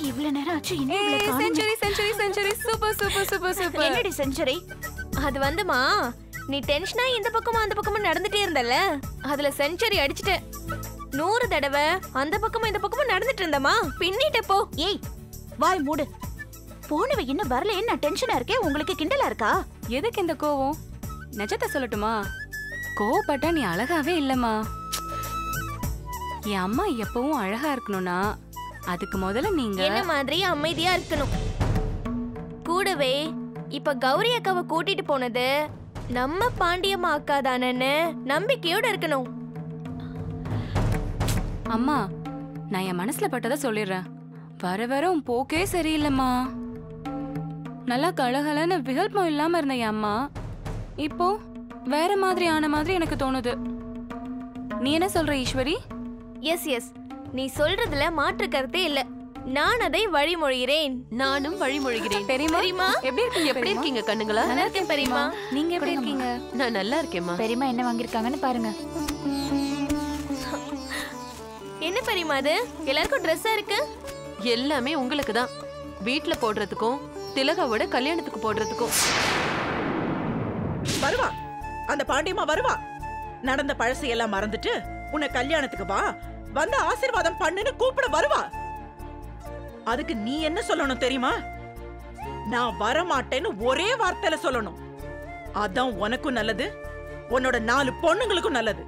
இவ்வளவு நேரம் ஆச்சு இன்னும் இவ்வளவு காணுமே. Century century century super super super super என்னடி செஞ்சுரி அது வந்துமா நீ டென்ஷனா இந்த பக்கமும் அந்த பக்கமும் நடந்துட்டே இருந்தல அதுல செஞ்சுரி அடிச்சிட்ட நூறு தடவை அந்த பக்கமும் இந்த பக்கமும் நடந்துட்டு இருந்தமா பின்னிட்ட போ ஏய் வாய் மூடு போனவ இன்னும் வரலையே நான் டென்ஷனா இருக்கேன் உங்களுக்கு கிண்டலா இருக்கா எதுக்கு இந்த கோவம் நிஜத்தை சொல்லட்டுமா கோவப்பட்டா நீ அழகாவே இல்லம்மா என் அம்மா எப்பவும் அழகா இருக்கணும்னா அதுக்கு முதல்ல நீங்க என்ன மாதிரி அமைதியா இருக்கணும் கூடவே இப்ப கௌரி அக்காவை கூட்டிட்டு போனது நம்ம பாண்டியம்மா அக்கா தானேன்னு நம்பிக்கையோட இருக்கணும் அம்மா நான் என் மனசுல பட்டதை சொல்லிடுறேன் வர வர உன் போக்கே சரியில்லைம்மா நல்லா கலகலன்னு விகல்பம் இல்லாம இருந்த என் அம்மா இப்போ வேற மாதிரி ஆன மாதிரி எனக்கு தோணுது நீ என்ன சொல்ற ஈஸ்வரி எஸ் எஸ் நீ சொல்றதுல மாற்று கருத்தே இல்ல நான் அதை வழிமொழிகிறேன் நானும் வழிமொழிகிறேன் பெரியம்மா பெரியம்மா எப்படி இருக்கீங்க எப்படி இருக்கீங்க கண்ணுங்களா நல்லா இருக்கேன் பெரியம்மா நீங்க எப்படி இருக்கீங்க நான் நல்லா இருக்கேம்மா பெரியம்மா என்ன வாங்கியிருக்காங்கன்னு பாருங்க என்ன பெரியம்மா அது எல்லாருக்கும் ட்ரெஸ்ஸா இருக்கு எல்லாமே உங்களுக்கு தான் வீட்ல போடுறதுக்கும் திலகாவோட கல்யாணத்துக்கு போடுறதுக்கும் வருவா அந்த பாண்டியம்மா வருவா நடந்த பழசு எல்லாம் மறந்துட்டு உன்னை கல்யாணத்துக்கு வா வந்து ஆசீர்வாதம் பண்ணுன்னு கூப்பிட வருவா அதுக்கு நீ என்ன சொல்லணும் தெரியுமா நான் வர மாட்டேன்னு ஒரே வார்த்தையில சொல்லணும் அதான் உனக்கும் நல்லது உன்னோட நாலு பொண்ணுங்களுக்கும் நல்லது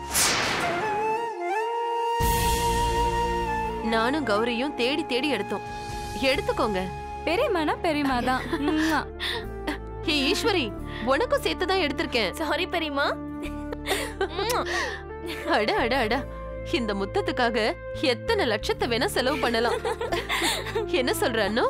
நானும் கௌரியும் தேடி தேடி எடுத்தோம் எடுத்துக்கோங்க பெரியம்மானா பெரியம்மா தான் உம்மா. ஹே ஈஸ்வரி உனக்கும் சேர்த்து தான் எடுத்திருக்கேன் சாரி பெரியம்மா அட அட அட இந்த முத்தத்துக்காக எத்தனை லட்சத்தை வேணா செலவு பண்ணலாம் என்ன சொல்ற அண்ணோ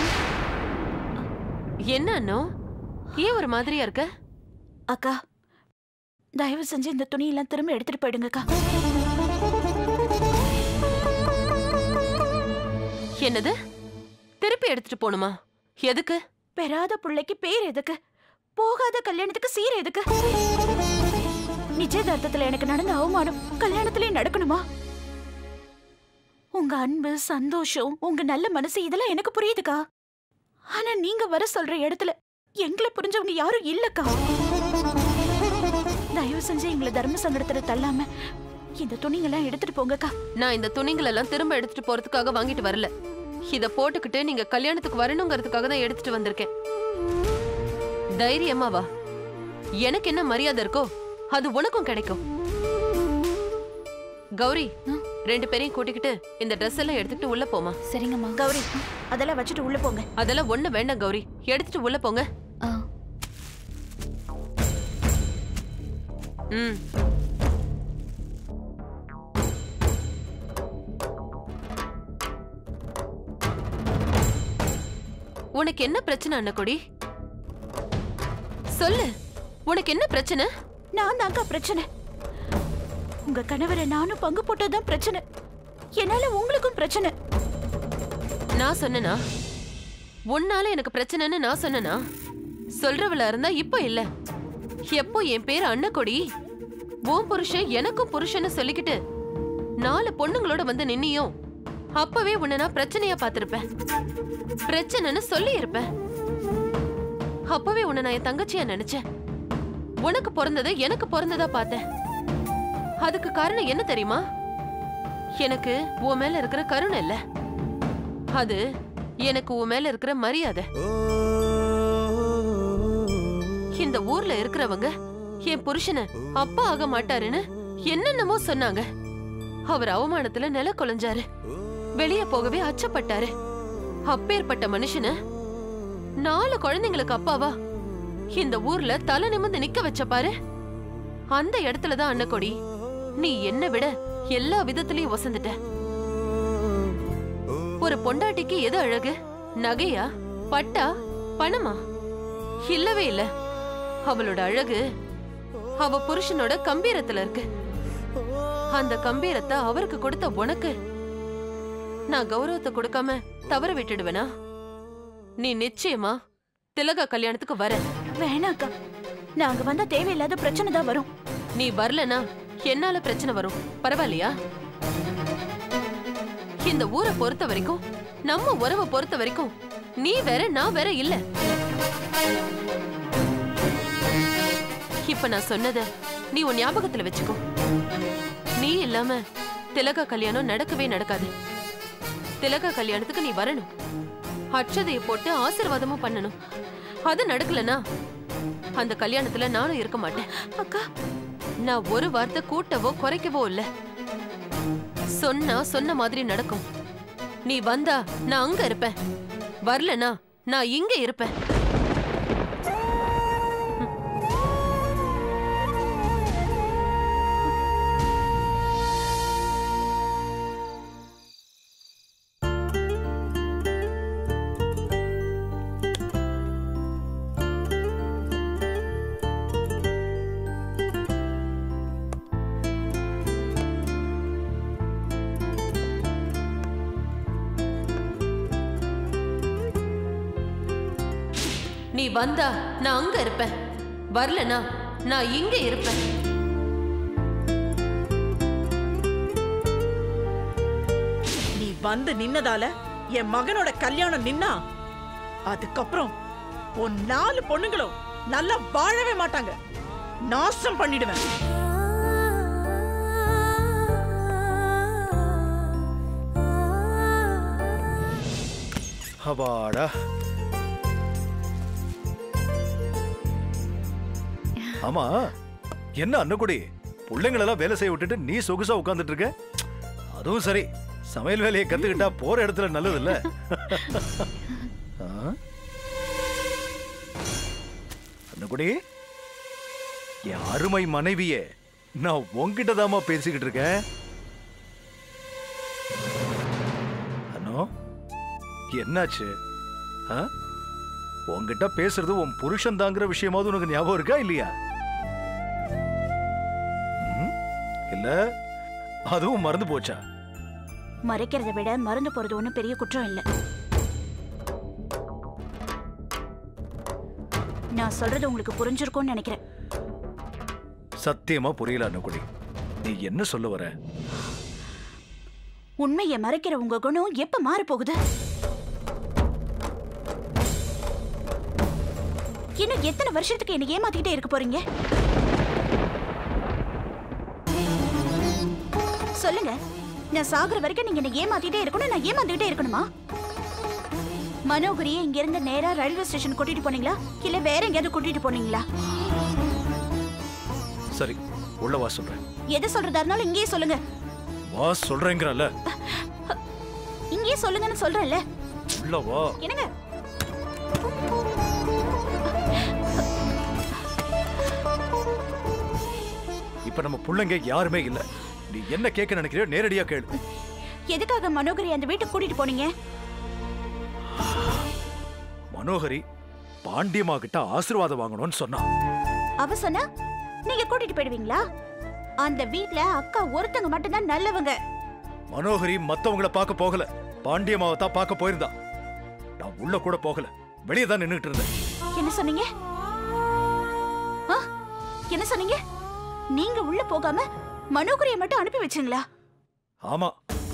என்ன அண்ணோ ஏன் ஒரு மாதிரியா இருக்க அக்கா தயவு செஞ்சு இந்த துணியெல்லாம் திரும்ப எடுத்துட்டு போயிடுங்கக்கா என்னது திருப்பி எடுத்துட்டு போணுமா எதுக்கு பெறாத புள்ளைக்கு பேர் எதுக்கு போகாத கல்யாணத்துக்கு சீர் எதுக்கு நிச்சயதார்த்தத்துல எனக்கு நடந்த அவமானம் கல்யாணத்திலே நடக்கணுமா உங்க அன்பு சந்தோஷம் உங்க நல்ல மனசு இதெல்லாம் எனக்கு புரியுதுக்கா ஆனா நீங்க வர சொல்ற இடத்துல எங்களை புரிஞ்சவங்க யாரும் இல்லக்கா தயவு செஞ்சு எங்களை தர்ம சங்கடத்துல தள்ளாம இந்த துணிங்கெல்லாம் எடுத்துட்டு போங்கக்கா நான் இந்த துணிகள் எல்லாம் திரும்ப எடுத்துட்டு போறதுக்காக வாங்கிட்டு வரல இத போட்டுக்கிட்டு நீங்க கல்யாணத்துக்கு வரணுங்கிறதுக்காக தான் எடுத்துட்டு வந்திருக்கேன் தைரியமா வா எனக்கு என்ன மரியாதை இருக்கோ அது உனக்கும் கிடைக்கும் கௌரி ரெண்டு பேரையும் கூட்டிக்கிட்டு இந்த ட்ரெஸ் எல்லாம் எடுத்துக்கிட்டு உள்ள போமா சரிங்கம்மா கௌரி அதெல்லாம் வச்சுட்டு உள்ள போங்க அதெல்லாம் ஒண்ணு வேண்டாம் கௌரி எடுத்துட்டு உள்ள போங்க ஆ. ம் உனக்கு என்ன பிரச்சனை அண்ணக்கொடி சொல்லு உனக்கு என்ன பிரச்சனை நான் தாங்க பிரச்சனை உங்க கணவரை நானும் பங்கு போட்டதுதான் பிரச்சனை என்னால உங்களுக்கும் பிரச்சனை நான் சொன்னனா உன்னால எனக்கு பிரச்சனைன்னு நான் சொன்னனா சொல்றவளா இருந்தா இப்போ இல்ல எப்போ என் பேர் அண்ணக்கொடி உன் புருஷன் எனக்கும் புருஷன்னு சொல்லிக்கிட்டு நாலு பொண்ணுங்களோட வந்து நின்னியும் அப்பவே உன்னை நான் பிரச்சனையா பார்த்திருப்பேன் பிரச்சனைன்னு சொல்லி இருப்பேன் அப்பவே உன்னை நான் என் தங்கச்சியா நினைச்சேன் உனக்கு பிறந்ததை எனக்கு பிறந்ததா பார்த்தேன் அதுக்கு காரணம் என்ன தெரியுமா எனக்கு உன் மேல இருக்கிற கருணை இல்ல அது எனக்கு உன் மேல இருக்கிற மரியாதை இந்த ஊர்ல இருக்கிறவங்க என் புருஷனை அப்பா ஆக மாட்டாருன்னு என்னென்னமோ சொன்னாங்க அவர் அவமானத்துல நில குலைஞ்சாரு வெளிய போகவே அச்சப்பட்டாரு அப்பேற்பட்ட மனுஷன நாலு குழந்தைங்களுக்கு அப்பாவா இந்த ஊர்ல தலை நிமிர்ந்து நிக்க வச்ச பாரு அந்த இடத்துலதான் அண்ணக்கொடி நீ என்ன விட எல்லா விதத்திலயும் வசந்துட்ட ஒரு பொண்டாட்டிக்கு எது அழகு நகையா பட்டா பணமா இல்லவே இல்ல அவளோட அழகு அவ புருஷனோட கம்பீரத்துல இருக்கு அந்த கம்பீரத்தை அவருக்கு கொடுத்த உனக்கு நான் கௌரவத்தை கொடுக்காம தவற விட்டுடுவேனா நீ நிச்சயமா திலகா கல்யாணத்துக்கு வர வேணாக்கா நாங்க வந்தா தேவையில்லாத பிரச்சனை தான் வரும் நீ வரலனா என்னால பிரச்சனை வரும் பரவாயில்லையா இந்த ஊரை பொறுத்த வரைக்கும் நம்ம உறவை பொறுத்த வரைக்கும் நீ வேற நான் வேற இல்ல இப்ப நான் சொன்னத நீ உன் ஞாபகத்துல வச்சுக்கோ நீ இல்லாம திலகா கல்யாணம் நடக்கவே நடக்காது திலகா கல்யாணத்துக்கு நீ வரணும் அட்சதையை போட்டு ஆசீர்வாதமும் பண்ணணும் அது நடக்கலனா அந்த கல்யாணத்துல நானும் இருக்க மாட்டேன் அக்கா நான் ஒரு வார்த்தை கூட்டவோ குறைக்கவோ இல்ல சொன்னா சொன்ன மாதிரி நடக்கும் நீ வந்தா நான் அங்க இருப்பேன் வரலனா நான் இங்க இருப்பேன் நீ வந்தா நான் அங்க இருப்பேன் வரலனா நான் இங்க இருப்பேன் நீ வந்து நின்னதால என் மகனோட கல்யாணம் நின்னா அதுக்கப்புறம் உன் நாலு பொண்ணுங்களும் நல்லா வாழவே மாட்டாங்க நாசம் பண்ணிடுவேன் அப்பாடா ஆமா என்ன அன்னக்குடி பிள்ளைங்களெல்லாம் வேலை செய்ய விட்டுட்டு நீ சொகுசா உட்கார்ந்துட்டு இருக்க அதுவும் சரி சமையல் வேலையை கத்துக்கிட்டா போற இடத்துல நல்லது இல்ல அன்னக்குடி என் அருமை மனைவியே நான் உன்கிட்ட தாமா பேசிக்கிட்டு இருக்கேன் அண்ணோ என்னாச்சு ஆ? உன்கிட்ட பேசுறது உன் புருஷன் தாங்கிற விஷயமாவது உனக்கு ஞாபகம் இருக்கா இல்லையா ம்? இல்ல அதுவும் மறந்து போச்சா மறைக்கிறதை விட மறந்து போறது ஒண்ணும் பெரிய குற்றம் இல்ல நான் சொல்றது உங்களுக்கு புரிஞ்சிருக்கும்னு நினைக்கிறேன் சத்தியமா புரியல அன்னக்குடி நீ என்ன சொல்ல வர உண்மையை மறைக்கிற உங்க குணம் எப்ப மாற போகுது இன்னும் எத்தனை வருஷத்துக்கு என்ன ஏமாத்திக்கிட்டே இருக்க போறீங்க சொல்லுங்க நான் சாகுற வரைக்கும் நீங்க என்ன ஏமாத்திட்டே இருக்கணும் நான் ஏமாந்துகிட்டே இருக்கணுமா மனோகரியை இங்க இருந்து நேரா ரயில்வே ஸ்டேஷன் கூட்டிட்டு போனீங்களா இல்ல வேற எங்கேயாவது கூட்டிட்டு போனீங்களா சரி உள்ள வா சொல்றேன் எதை சொல்றதா இருந்தாலும் இங்கேயே சொல்லுங்க வா சொல்றேங்கிறல்ல இங்கேயே சொல்லுங்கன்னு சொல்றேன்ல உள்ள வா என்னங்க இப்ப நம்ம புள்ளைங்க யாருமே இல்ல நீ என்ன கேட்க நினைக்கிறியோ நேரடியா கேளு எதுக்காக மனோகரி அந்த வீட்டுக்கு கூட்டிட்டு போனீங்க மனோகரி பாண்டியம்மா கிட்ட ஆசீர்வாதம் வாங்கணும்னு சொன்னா அவ சொன்னா நீங்க கூட்டிட்டு போயிடுவீங்களா அந்த வீட்ல அக்கா ஒருத்தங்க மட்டும்தான் நல்லவங்க மனோகரி மத்தவங்கள பார்க்க போகல பாண்டியம்மாவை தான் பார்க்க போயிருந்தா நான் உள்ள கூட போகல வெளியே தான் நின்னுட்டு இருந்தேன் என்ன சொன்னீங்க ஆ? என்ன சொன்னீங்க நீங்க உள்ள போகாம மனோகரியை மட்டும் அனுப்பி வச்சீங்களா ஆமா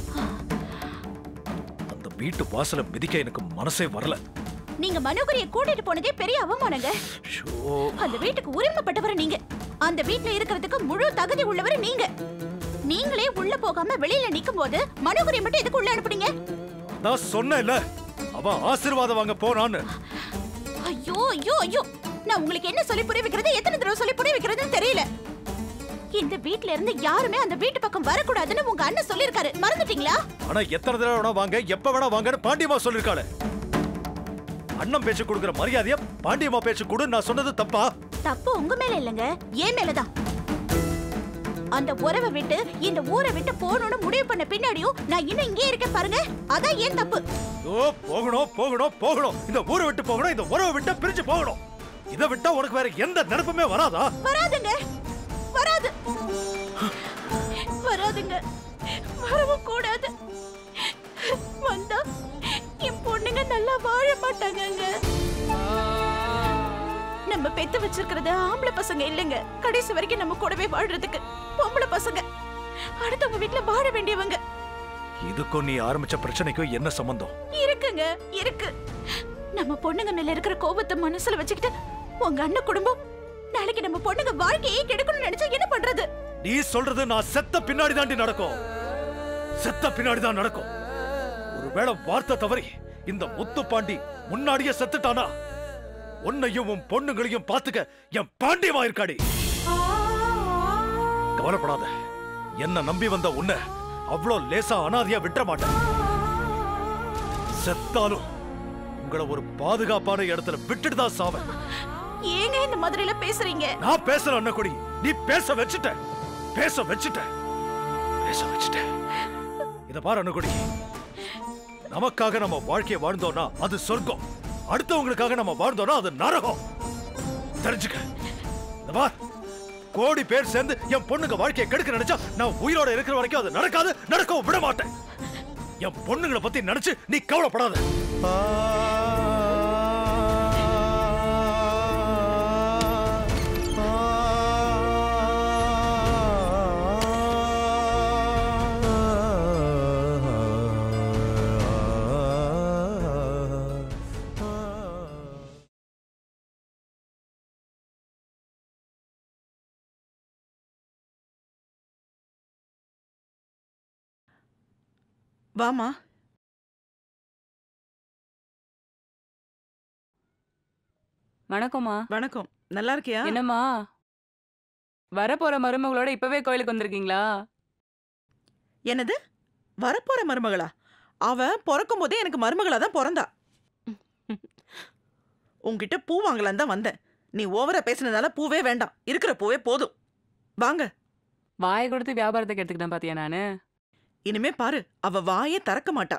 அந்த வீட்டு வாசல மிதிக்க எனக்கு மனசே வரல நீங்க மனோகரியை கூட்டிட்டு போனதே பெரிய அவமானங்க ஷோ அந்த வீட்டுக்கு உரிமைப்பட்டவர் நீங்க அந்த வீட்ல இருக்கிறதுக்கு முழு தகுதி உள்ளவர் நீங்க நீங்களே உள்ள போகாம வெளியில நிக்கும் போது மனோகரியை மட்டும் எதுக்கு உள்ள அனுப்புனீங்க நான் சொன்னேன்ல அவ ஆசீர்வாதம் வாங்க போனான்னு ஐயோ ஐயோ ஐயோ நான் உங்களுக்கு என்ன சொல்லி புரிய வைக்கிறது எத்தனை தடவை சொல்லி புரிய வைக்கிறதுன்னு தெரியல இந்த வீட்ல இருந்து யாருமே அந்த வீட்டு பக்கம் வரக்கூடாதுன்னு உங்க அண்ணன் சொல்லிருக்காரு மறந்துட்டீங்களா ஆனா எத்தனை தடவை வேணா வாங்க எப்ப வேணா வாங்கன்னு பாண்டியம்மா சொல்லிருக்காளே அண்ணன் பேச்சு கொடுக்கிற மரியாதைய பாண்டியம்மா பேச்சு கொடு நான் சொன்னது தப்பா தப்பு உங்க மேல இல்லங்க ஏன் மேலதான் அந்த உறவை விட்டு இந்த ஊரை விட்டு போகணும்னு முடிவு பண்ண பின்னாடியும் நான் இன்னும் இங்கே இருக்கேன் பாருங்க அதான் ஏன் தப்பு ஓ போகணும் போகணும் போகணும் இந்த ஊரை விட்டு போகணும் இந்த உறவை விட்டு பிரிஞ்சு போகணும் இதை விட்டா உனக்கு வேற எந்த நினைப்புமே வராதா வராதுங்க வராது வராதுங்க வரவும் கூடாது வந்தா என் பொண்ணுங்க நல்லா வாழ மாட்டாங்கங்க நம்ம பெத்து வச்சிருக்கிறது ஆம்பளை பசங்க இல்லைங்க கடைசி வரைக்கும் நம்ம கூடவே வாழ்றதுக்கு பொம்பளை பசங்க அடுத்தவங்க வீட்ல வாழ வேண்டியவங்க இதுக்கும் நீ ஆரம்பிச்ச பிரச்சனைக்கும் என்ன சம்பந்தம் இருக்குங்க இருக்கு நம்ம பொண்ணுங்க மேல இருக்கிற கோபத்தை மனசுல வச்சுக்கிட்டு உங்க அண்ணன் குடும்பம் நாளைக்கு நம்ம பொண்ணுங்க வாழ்க்கையே கெடுக்கணும்னு நினைச்சா என்ன பண்றது நீ சொல்றது நான் செத்த பின்னாடி தாண்டி நடக்கும் செத்த பின்னாடி தான் நடக்கும் ஒருவேளை வார்த்தை தவறி இந்த முத்து பாண்டி முன்னாடியே செத்துட்டானா உன்னையும் உன் பொண்ணுங்களையும் பாத்துக்க என் பாண்டியமா இருக்காடி கவலைப்படாத என்ன நம்பி வந்த உன்னை அவ்வளோ லேசா அனாதையா விட்டுற மாட்டேன் செத்தாலும் உங்களை ஒரு பாதுகாப்பான இடத்துல விட்டுட்டு தான் சாவேன் ஏங்க இந்த மாதிரி எல்லாம் பேசுறீங்க நான் பேசுற அண்ணக்குடி நீ பேச வச்சுட்ட பேச வச்சுட்ட பேச வச்சுட்ட இத பாரு அண்ணக்குடி நமக்காக நம்ம வாழ்க்கைய வாழ்ந்தோம்னா அது சொர்க்கம் அடுத்தவங்களுக்காக நம்ம வாழ்ந்தோம்னா அது நரகம் தெரிஞ்சுக்க இத பார் கோடி பேர் சேர்ந்து என் பொண்ணுங்க வாழ்க்கையை கெடுக்க நினைச்சா நான் உயிரோட இருக்கிற வரைக்கும் அது நடக்காது நடக்கவும் விட மாட்டேன் என் பொண்ணுங்களை பத்தி நினைச்சு நீ கவலைப்படாத வாமா வணக்கம்மா வணக்கம் நல்லா இருக்கியா என்னம்மா வரப்போற மருமகளோட இப்பவே கோயிலுக்கு வந்திருக்கீங்களா என்னது வரப்போற மருமகளா அவ பிறக்கும் போதே எனக்கு மருமகளா தான் பிறந்தா உன்கிட்ட பூ வாங்கலான்னு தான் வந்தேன் நீ ஓவரா பேசுனதால பூவே வேண்டாம் இருக்கிற பூவே போதும் வாங்க வாயை கொடுத்து வியாபாரத்துக்கு எடுத்துக்கிட்டேன் பாத்தியா நானு இனிமே பாரு அவ வாயே திறக்க மாட்டா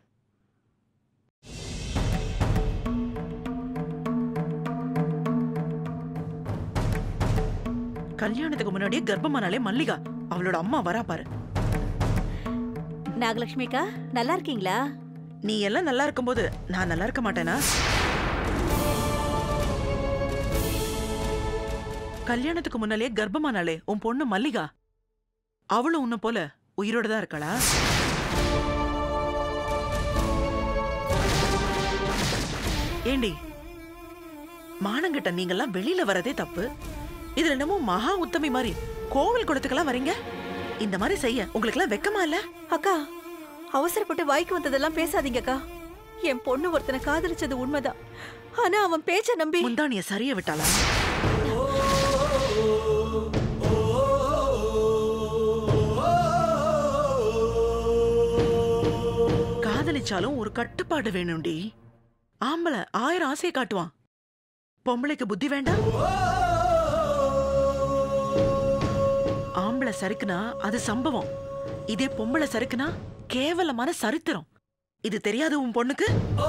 கல்யாணத்துக்கு முன்னாடியே கர்ப்பமானாலே மல்லிகா அவளோட அம்மா வரா பாரு நாகலட்சுமிக்கா நல்லா இருக்கீங்களா நீ எல்லாம் நல்லா இருக்கும்போது நான் நல்லா இருக்க மாட்டேனா கல்யாணத்துக்கு முன்னாலே கர்ப்பமானாலே உன் பொண்ணு மல்லிகா அவளும் உன்னை போல உயிரோட தான் இருக்காளா ஏண்டி மானங்கிட்ட நீங்கெல்லாம் வெளியில வரதே தப்பு இதுல என்னமோ மகா உத்தமி மாதிரி கோவில் குளத்துக்கெல்லாம் வரீங்க இந்த மாதிரி செய்ய உங்களுக்கு எல்லாம் வெக்கமா இல்ல அக்கா அவசரப்பட்டு வாய்க்கு வந்ததெல்லாம் பேசாதீங்க அக்கா என் பொண்ணு ஒருத்தனை காதலிச்சது உண்மைதான் ஆனா அவன் பேச்ச நம்பி முந்தானிய சரிய விட்டாளா காதலிச்சாலும் ஒரு கட்டுப்பாடு வேணும்டி ஆம்பளை ஆயிரம் ஆசையை காட்டுவான் பொம்பளைக்கு புத்தி வேண்டாம் ஆம்பளை சறுக்குனா அது சம்பவம் இதே பொம்பளை சறுக்குனா கேவலமான சரித்திரம் இது தெரியாது உன் பொண்ணுக்கு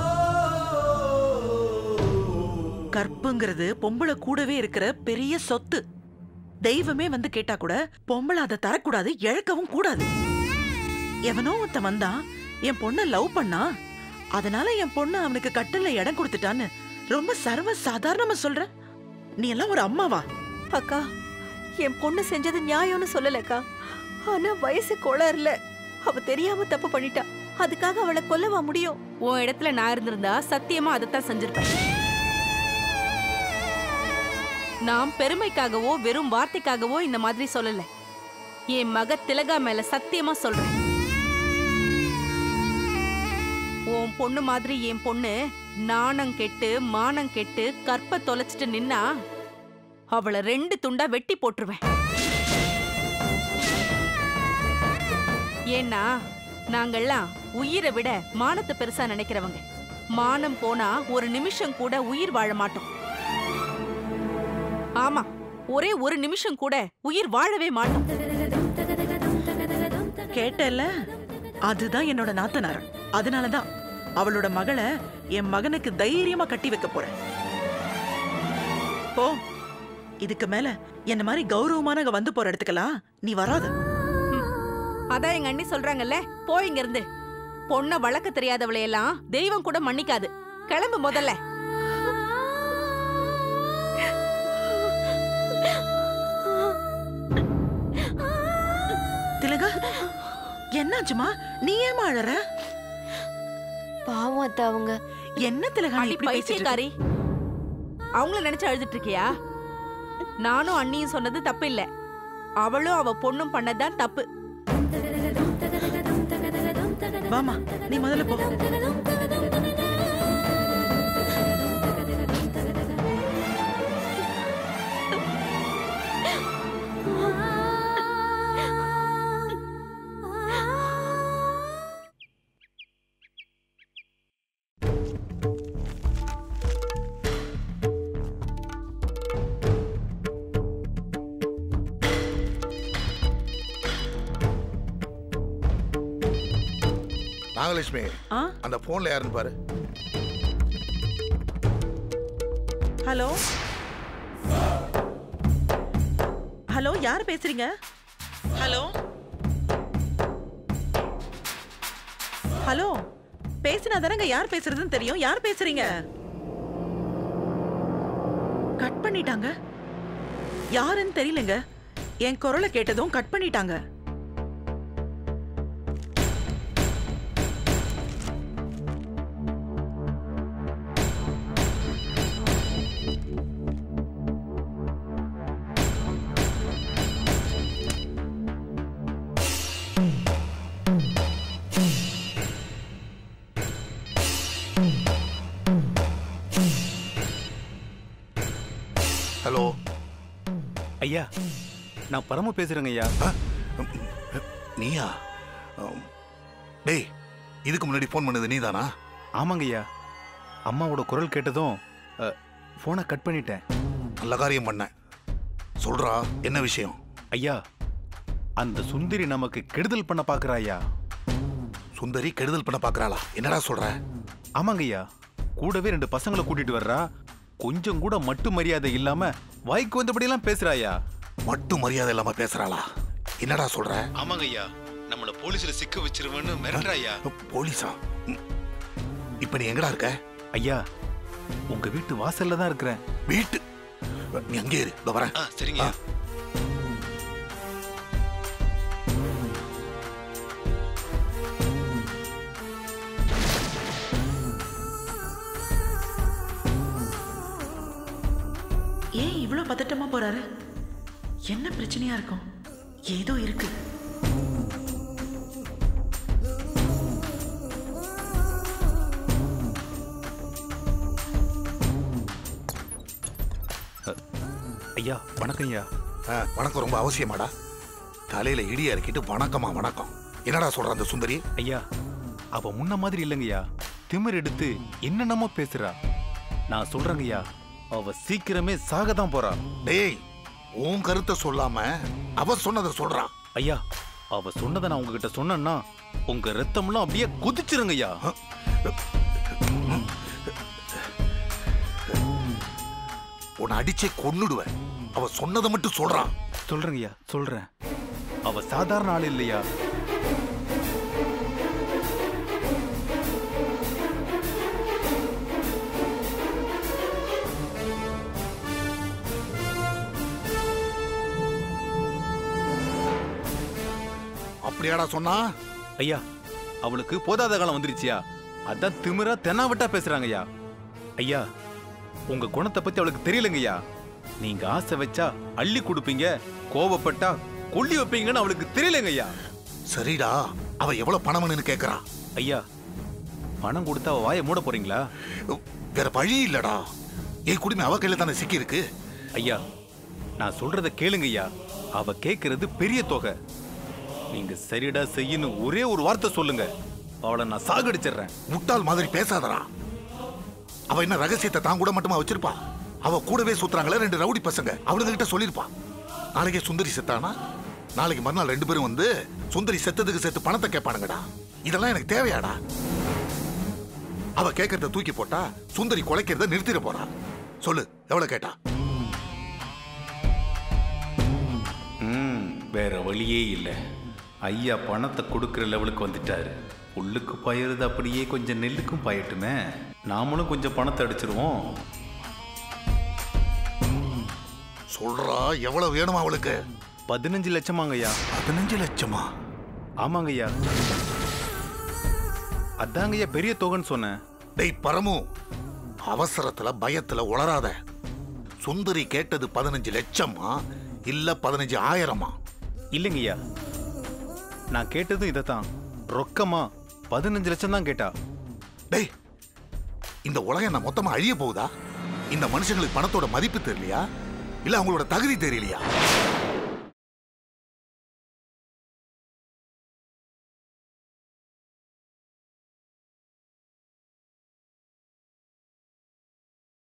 கற்புங்கிறது பொம்பளை கூடவே இருக்கிற பெரிய சொத்து தெய்வமே வந்து கேட்டா கூட பொம்பளை அதை தரக்கூடாது இழக்கவும் கூடாது எவனோ ஒருத்தன் வந்தான் என் பொண்ண லவ் பண்ணா அதனால என் பொண்ணு அவனுக்கு கட்டல்ல இடம் கொடுத்துட்டான்னு ரொம்ப சர்வ சாதாரணமா சொல்ற நீ எல்லாம் ஒரு அம்மாவா அக்கா என் பொண்ணு செஞ்சது நியாயம்னு சொல்லலக்கா ஆனா வயசு கோளாறுல அவ தெரியாம தப்பு பண்ணிட்டா அதுக்காக அவளை கொல்லவா முடியும் உன் இடத்துல நான் இருந்திருந்தா சத்தியமா அதைத்தான் செஞ்சிருப்பேன் நான் பெருமைக்காகவோ வெறும் வார்த்தைக்காகவோ இந்த மாதிரி சொல்லல என் மக திலகா மேல சத்தியமா சொல்றேன் உன் பொண்ணு மாதிரி என் பொண்ணு நாணம் கெட்டு மானம் கெட்டு கற்ப தொலைச்சிட்டு நின்னா அவளை ரெண்டு துண்டா வெட்டி போட்டுருவேன் ஏன்னா நாங்கெல்லாம் உயிரை விட மானத்தை பெருசா நினைக்கிறவங்க மானம் போனா ஒரு நிமிஷம் கூட உயிர் வாழ மாட்டோம் ஆமா ஒரே ஒரு நிமிஷம் கூட உயிர் வாழவே மாட்டோம் கேட்டல அதுதான் என்னோட நாத்தனார் அதனாலதான் அவளோட மகளை என் மகனுக்கு தைரியமா கட்டி வைக்க போறேன் போ இதுக்கு மேல என்ன மாதிரி கௌரவமானவங்க வந்து போற இடத்துக்கெல்லாம் நீ வராத அதான் எங்க அண்ணி சொல்றாங்கல்ல போய் இங்க இருந்து பொண்ண வளர்க்க தெரியாதவளை எல்லாம் தெய்வம் கூட மன்னிக்காது கிளம்பு முதல்ல திலகா என்ன என்னாச்சுமா நீ ஏமா அழற பாவம் அத்தை அவங்க என்ன திலகா அடி இப்படி பேசிட்டு இருக்க? பைத்தியக்காரி அவங்கள நினைச்சு அழுதுட்டு இருக்கியா நானும் அண்ணியும் சொன்னது தப்பு இல்ல அவளும் அவ பொண்ணும் பண்ணதுதான் தப்பு வாமா நீ முதல்ல போ நாகலட்சுமி ஆ அந்த போன்ல யாருன்னு பாரு ஹலோ ஹலோ யார் பேசுறீங்க ஹலோ ஹலோ பேசினா தானங்க யார் பேசுறதுன்னு தெரியும் யார் பேசுறீங்க கட் பண்ணிட்டாங்க யாருன்னு தெரியலங்க என் குரலை கேட்டதும் கட் பண்ணிட்டாங்க ஹலோ ஐயா நான் பரம பேசுறேங்க ஐயா நீயா அம், டேய் இதுக்கு முன்னாடி ஃபோன் பண்ணது நீதானா ஆமாங்க ஐயா அம்மாவோட குரல் கேட்டதும் ஃபோனை கட் பண்ணிட்டேன் நல்ல காரியம் பண்ண சொல்றா என்ன விஷயம் ஐயா அந்த சுந்தரி நமக்கு கெடுதல் பண்ண பாக்குறா ஐயா சுந்தரி கெடுதல் பண்ண பாக்குறாளா என்னடா சொல்ற ஆமாங்க ஐயா கூடவே ரெண்டு பசங்களை கூட்டிட்டு வர்றா கொஞ்சம் கூட மட்டு மரியாதை இல்லாம வாய்க்கு வந்தபடியெல்லாம் பேசுறா ஐயா மட்டும் மரியாதை இல்லாம பேசுறாளா என்னடா சொல்ற ஆமாங்க ஐயா நம்மள போலீஸ்ல சிக்க வச்சிருவேன்னு மிரட்டுறா ஐயா போலீஸா ம். இப்ப நீ எங்கடா இருக்க ஐயா உங்க வீட்டு வாசல்ல தான் இருக்கிறேன் வீட்டு நீ அங்கே இரு இதோ வரேன் ஆ சரிங்க ஐயா. ஏன் இவ்ளோ பதட்டமா போறாரு என்ன பிரச்சனையா இருக்கும் ஏதோ இருக்கு ஐயா வணக்கம் ஐயா ஆ, வணக்கம் ரொம்ப அவசியமாடா தலையில இடியா இருக்கிட்டு வணக்கமா வணக்கம் என்னடா சொல்ற அந்த சுந்தரி ஐயா அவ முன்ன மாதிரி இல்லைங்கய்யா திமிர் எடுத்து என்னென்னமோ பேசுறா நான் சொல்றேங்கய்யா அவ சீக்கிரமே சாக தான் போறா டேய் உன் கருத்தை சொல்லாம அவ சொன்னதை சொல்றான் ஐயா அவ சொன்னதை நான் உங்ககிட்ட சொன்னேன்னா உங்க ரத்தம்லாம் அப்படியே குதிச்சிருங்க ஐயா உன்னை அடிச்சே கொன்னுடுவேன் அவ சொன்னதை மட்டும் சொல்றான் சொல்றேங்க ஐயா சொல்றேன் அவ சாதாரண ஆள் இல்லையா அப்படியாடா சொன்னா ஐயா அவளுக்கு போதாத காலம் வந்துருச்சியா அதான் திமிரா தென்னாவட்டா பேசுறாங்க ஐயா ஐயா உங்க குணத்தை பத்தி அவளுக்கு தெரியலங்கய்யா நீங்க ஆசை வச்சா அள்ளி கொடுப்பீங்க கோவப்பட்டா கொல்லி வைப்பீங்கன்னு அவளுக்கு தெரியலங்க ஐயா சரிடா அவ எவ்வளவு பணம்னு கேக்குறா ஐயா பணம் கொடுத்தா அவ வாயை மூட போறீங்களா வேற வழி இல்லடா என் குடும்பம் அவ கையில தானே சிக்கி இருக்கு ஐயா நான் சொல்றத கேளுங்க ஐயா அவ கேக்குறது பெரிய தொகை நீங்க சரிடா செய்யணும் ஒரே ஒரு வார்த்தை சொல்லுங்க அவளை நான் சாகடிச்சிடுறேன் முட்டாள் மாதிரி பேசாதடா அவ என்ன ரகசியத்தை தான் கூட மட்டுமா வச்சிருப்பா அவ கூடவே சுத்துறாங்களே ரெண்டு ரவுடி பசங்க அவளுங்க கிட்ட சொல்லிருப்பா நாளைக்கே சுந்தரி செத்தானா நாளைக்கு மறுநாள் ரெண்டு பேரும் வந்து சுந்தரி செத்ததுக்கு சேர்த்து பணத்தை கேட்பானுங்கடா இதெல்லாம் எனக்கு தேவையாடா அவ கேட்கறத தூக்கி போட்டா சுந்தரி குலைக்கிறத நிறுத்திட போறா சொல்லு எவ்வளவு கேட்டா ம் வேற வழியே இல்லை ஐயா பணத்தை கொடுக்குற லெவலுக்கு வந்துட்டாரு புல்லுக்கு பாயறது அப்படியே கொஞ்சம் நெல்லுக்கும் பாயட்டுமே நாமளும் கொஞ்சம் பணத்தை அடிச்சிருவோம் சொல்றா எவ்வளவு வேணுமா அவளுக்கு பதினஞ்சு லட்சமாங்க ஐயா பதினஞ்சு லட்சமா ஆமாங்க ஐயா அதாங்க ஐயா பெரிய தொகைன்னு சொன்னேன் டேய் பரமு அவசரத்துல பயத்துல உளராத சுந்தரி கேட்டது பதினஞ்சு லட்சமா இல்ல பதினஞ்சு ஆயிரமா இல்லைங்க ஐயா நான் கேட்டதும் இதைத்தான் ரொக்கமா பதினஞ்சு லட்சம் தான் கேட்டா டேய் இந்த உலகம் என்ன மொத்தமா அழிய போகுதா இந்த மனுஷங்களுக்கு பணத்தோட மதிப்பு தெரியலையா இல்ல அவங்களோட தகுதி தெரியலையா